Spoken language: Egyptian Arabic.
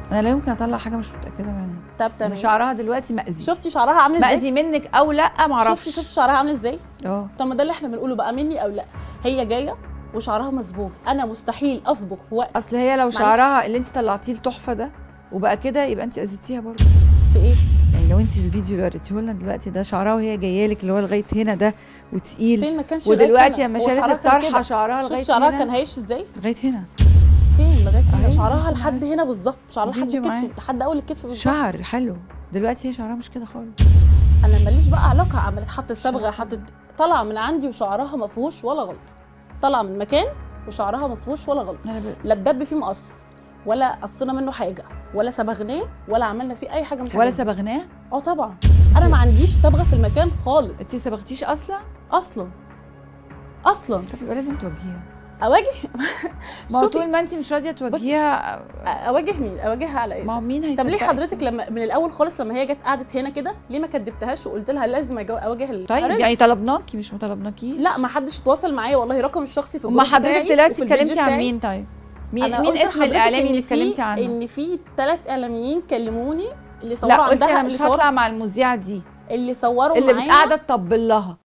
انا لا يمكن اطلع حاجه مش متاكده منها طب ده تمام شعرها دلوقتي مأذي شفتي شعرها عامل ازاي مأذي منك او لا ما اعرفش شفتي شفتي شعرها عامل ازاي اه طب ما ده اللي احنا بنقوله بقى مني او لا هي جايه وشعرها مصبوغ انا مستحيل اصبغ في وقت اصل هي لو معلش. شعرها اللي انت طلعتيه التحفه ده وبقى كده يبقى انت اذيتيها برضه في ايه يعني لو انت الفيديو اللي وريتيه لنا دلوقتي ده شعرها وهي جايه لك اللي هو لغايه هنا ده وتقيل فين ما كانش لغاية ودلوقتي هنا؟ لما هو شالت شعرها كان الطرحه كده. شعرها شفت لغايه شعرها هنا كان هيش ازاي لغايه هنا فين لغايه هنا أهي، شعرها شعرها. لحد هنا بالظبط شعرها لحد الفيديو معايا. الكتف لحد اول الكتف بالظبط شعر حلو دلوقتي هي شعرها مش كده خالص انا ماليش بقى علاقه عملت حطت صبغه شعرها. حطت طالعه من عندي وشعرها ما فيهوش ولا غلطه طالعه من مكان وشعرها ما فيهوش ولا غلطه انا ب... لا الدب فيه مقص ولا قصينا منه حاجه ولا صبغناه ولا عملنا فيه اي حاجه من ولا الحاجات دي. صبغناه اه طبعا انا ما عنديش صبغه في المكان خالص انت ما صبغتيش اصلا اصلا اصلا طب يبقى لازم توجهيها اواجه ما هو شوفي. طول ما انت مش راضيه توجهيها اواجه مين اواجهها على ايه ما هو أساس؟ مين طب هيصدقك ليه حضرتك لما من الاول خالص لما هي جت قعدت هنا كده ليه ما كدبتهاش وقلت لها لازم أجو- اواجه ال- طيب حضرتك- يعني طلبناكي مش ما طلبناكيش لا ما حدش اتواصل معايا والله رقم الشخصي في ما الجروب بتاعي حضرتك طلعتي وفي البيج اتكلمتي عن بتاعي. مين طيب مين أنا مين قلت اسم لحضرتك الاعلامي إن اللي في- اتكلمتي عنه ان في ثلاث اعلاميين كلموني اللي صوروا لا قلتي عندها انا اللي مش صوروا هطلع مع المذيعه دي اللي صوروا اللي معايا قاعده تطبل لها